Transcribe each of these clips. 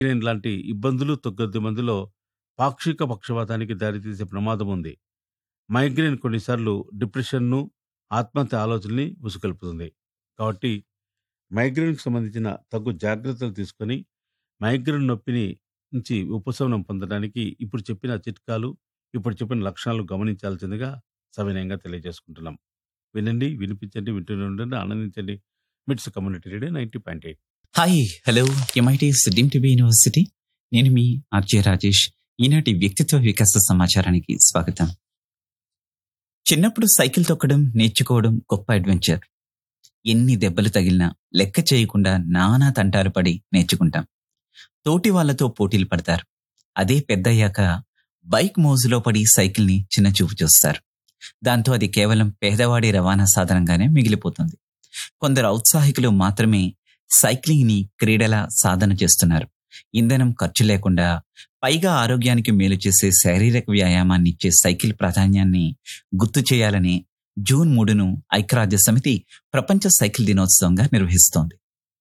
migraine లాంటి ఇబ్బందులు తొగ్గొద్ది మందిలో పాక్షిక పక్షవాతానికి దారితీసే ప్రమాదం ఉంది మైగ్రేన్ కొన్నిసార్లు డిప్రెషన్ను ఆత్మహత్య ఆలోచనని ఉసుకొల్పుతుంది కాబట్టి మైగ్రేన్కి సంబంధించిన తగు జాగ్రత్తలు తీసుకొని మైగ్రేన్ నొప్పిని నుంచి ఉపశమనం పొందడానికి ఇప్పుడు చెప్పిన చిట్కాలు ఇప్పుడు చెప్పిన లక్షణాలు గమనించాల్సిందిగా సవినయంగా తెలియజేసుకుంటున్నాం వినండి వినిపించండి వింటూనే ఉండండి ఆనందించండి MITS community radio ninety point eight hi hello MITS deemed to be university నేను మీ ఆర్జే రాజేష్ ఈనాటి వ్యక్తిత్వ వికాస సమాచారానికి స్వాగతం చిన్నప్పుడు సైకిల్ తొక్కడం నేర్చుకోవడం గొప్ప అడ్వెంచర్ ఎన్ని దెబ్బలు తగిలినా లెక్క చేయకుండా నానా తంటాలు పడి నేర్చుకుంటాం తోటి వాళ్ళతో పోటీలు పడతారు అదే పెద్దయ్యాక బైక్ మోజులో పడి సైకిల్ని చిన్న చూపు చూస్తారు దాంతో అది కేవలం పేదవాడి రవాణా సాధనంగానే మిగిలిపోతుంది కొందరు ఔత్సాహికులు మాత్రమే సైక్లింగ్ ని క్రీడలా సాధన చేస్తున్నారు ఇంధనం ఖర్చు లేకుండా పైగా ఆరోగ్యానికి మేలు చేసే శారీరక వ్యాయామాన్ని ఇచ్చే సైకిల్ ప్రాధాన్యాన్ని గుర్తు చేయాలని జూన్ మూడును ఐక్యరాజ్య సమితి ప్రపంచ సైకిల్ దినోత్సవంగా నిర్వహిస్తోంది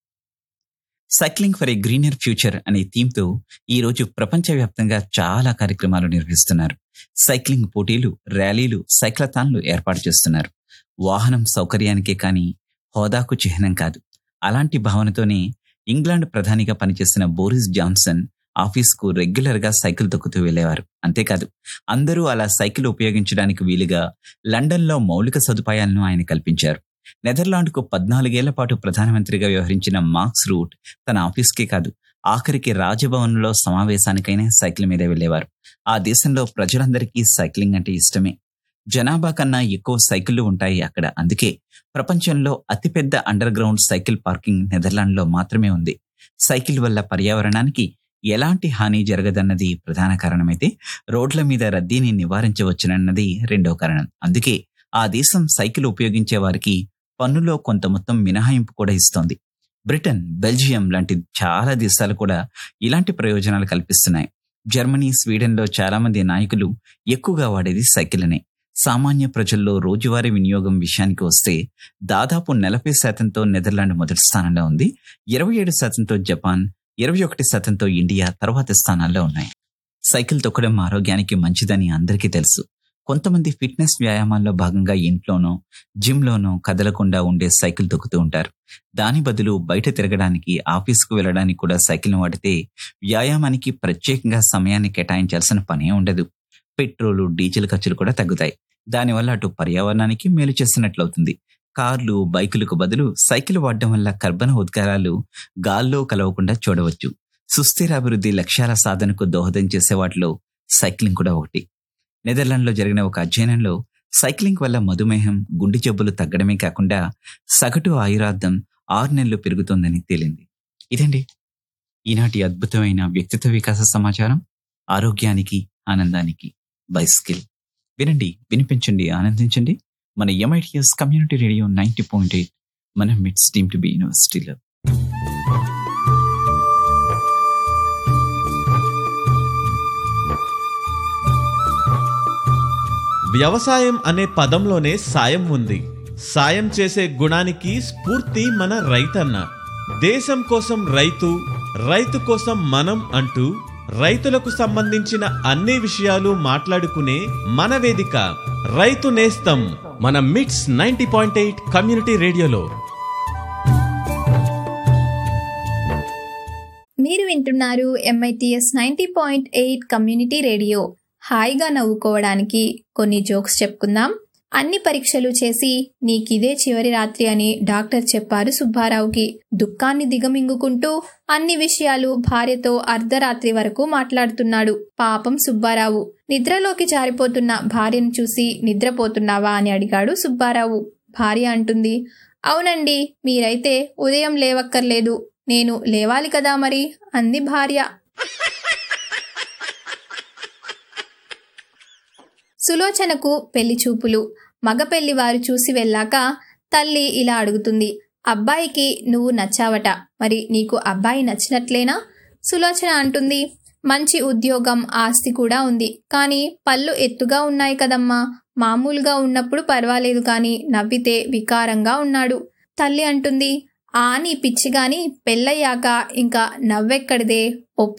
cycling for a greener future అనే థీమ్తో ఈ రోజు ప్రపంచవ్యాప్తంగా చాలా కార్యక్రమాలు నిర్వహిస్తున్నారు సైక్లింగ్ పోటీలు ర్యాలీలు సైక్లథాన్లు ఏర్పాటు చేస్తున్నారు వాహనం సౌకర్యానికే కానీ హోదాకు చిహ్నం కాదు అలాంటి భావనతోనే ఇంగ్లాండ్ ప్రధానిగా పనిచేసిన బోరిస్ జాన్సన్ ఆఫీస్ కు రెగ్యులర్ గా సైకిల్ తొక్కుతూ వెళ్లేవారు అంతేకాదు అందరూ అలా సైకిల్ ఉపయోగించడానికి వీలుగా లండన్ లో మౌలిక సదుపాయాలను ఆయన కల్పించారు నెదర్లాండ్కు పద్నాలుగేళ్ల పాటు ప్రధానమంత్రిగా వ్యవహరించిన మార్క్స్ రూట్ తన ఆఫీస్కే కాదు ఆఖరికి రాజభవన్లో సమావేశానికైనా సైకిల్ మీద వెళ్లేవారు ఆ దేశంలో ప్రజలందరికీ సైక్లింగ్ అంటే ఇష్టమే జనాభా కన్నా ఎక్కువ సైకిళ్లు ఉంటాయి అక్కడ అందుకే ప్రపంచంలో అతిపెద్ద అండర్ గ్రౌండ్ సైకిల్ పార్కింగ్ నెదర్లాండ్లో మాత్రమే ఉంది సైకిల్ వల్ల పర్యావరణానికి ఎలాంటి హాని జరగదన్నది ప్రధాన కారణమైతే రోడ్ల మీద రద్దీని నివారించవచ్చునన్నది రెండో కారణం అందుకే ఆ దేశం సైకిల్ ఉపయోగించే వారికి పన్నులో కొంత మొత్తం మినహాయింపు కూడా ఇస్తోంది బ్రిటన్ బెల్జియం లాంటి చాలా దేశాలు కూడా ఇలాంటి ప్రయోజనాలు కల్పిస్తున్నాయి జర్మనీ స్వీడన్లో చాలా మంది నాయకులు ఎక్కువగా వాడేది సైకిల్నే సామాన్య ప్రజల్లో రోజువారీ వినియోగం విషయానికి వస్తే దాదాపు నలభై శాతంతో నెదర్లాండ్ మొదటి స్థానంలో ఉంది ఇరవై ఏడు శాతంతో జపాన్ ఇరవై ఒకటి శాతంతో ఇండియా తర్వాతి స్థానాల్లో ఉన్నాయి సైకిల్ తొక్కడం ఆరోగ్యానికి మంచిదని అందరికీ తెలుసు కొంతమంది ఫిట్నెస్ వ్యాయామాల్లో భాగంగా ఇంట్లోనో జిమ్లోనో కదలకుండా ఉండే సైకిల్ తొక్కుతూ ఉంటారు దాని బదులు బయట తిరగడానికి ఆఫీస్కు వెళ్ళడానికి కూడా సైకిల్ను వాడితే వ్యాయామానికి ప్రత్యేకంగా సమయాన్ని కేటాయించాల్సిన పనే ఉండదు పెట్రోలు డీజిల్ ఖర్చులు కూడా తగ్గుతాయి దానివల్ల అటు పర్యావరణానికి మేలు చేస్తున్నట్లవుతుంది కార్లు బైకులకు బదులు సైకిల్ వాడడం వల్ల కర్బన ఉద్గారాలు గాల్లో కలవకుండా చూడవచ్చు సుస్థిర అభివృద్ధి లక్ష్యాల సాధనకు దోహదం చేసే వాటిలో సైక్లింగ్ కూడా ఒకటి నెదర్లాండ్లో జరిగిన ఒక అధ్యయనంలో సైక్లింగ్ వల్ల మధుమేహం గుండె జబ్బులు తగ్గడమే కాకుండా సగటు ఆయురార్థం ఆరు నెలలు పెరుగుతోందని తేలింది ఇదండి ఈనాటి అద్భుతమైన వ్యక్తిత్వ వికాస సమాచారం ఆరోగ్యానికి ఆనందానికి బైస్కిల్ వినండి వినిపించండి ఆనందించండి మన MITS community radio ninety point eight మన మిడ్స్ టీమ్ టు బి యూనివర్సిటీలో వ్యవసాయం అనే పదంలోనే సాయం ఉంది సాయం చేసే గుణానికి స్ఫూర్తి మన రైతన్న దేశం కోసం రైతు రైతు కోసం మనం అంటూ రైతులకు సంబంధించిన అన్ని విషయాలు మాట్లాడుకునే మన వేదిక రైతు నేస్తం మన మిట్స్ నైన్టీ పాయింట్ ఎయిట్ కమ్యూనిటీ రేడియోలో మీరు వింటున్నారు MITS ninety point eight community radio హాయిగా నవ్వుకోవడానికి కొన్ని జోక్స్ చెప్పుకుందాం అన్ని పరీక్షలు చేసి నీకిదే చివరి రాత్రి అని డాక్టర్ చెప్పారు సుబ్బారావుకి దుఃఖాన్ని దిగమింగుకుంటూ అన్ని విషయాలు భార్యతో అర్ధరాత్రి వరకు మాట్లాడుతున్నాడు పాపం సుబ్బారావు నిద్రలోకి జారిపోతున్న భార్యను చూసి నిద్రపోతున్నావా అని అడిగాడు సుబ్బారావు భార్య అంటుంది అవునండి మీరైతే ఉదయం లేవక్కర్లేదు నేను లేవాలి కదా మరి అంది భార్య సులోచనకు పెళ్లి చూపులు మగ పెళ్లి వారు చూసి వెళ్ళాక తల్లి ఇలా అడుగుతుంది అబ్బాయికి నువ్వు నచ్చావట మరి నీకు అబ్బాయి నచ్చినట్లేనా సులోచన అంటుంది మంచి ఉద్యోగం ఆస్తి కూడా ఉంది కానీ పళ్ళు ఎత్తుగా ఉన్నాయి కదమ్మా మామూలుగా ఉన్నప్పుడు పర్వాలేదు కానీ నవ్వితే వికారంగా ఉన్నాడు తల్లి అంటుంది ఆ నీ పిచ్చి గాని పెళ్ళయ్యాక ఇంకా నవ్వెక్కడిదే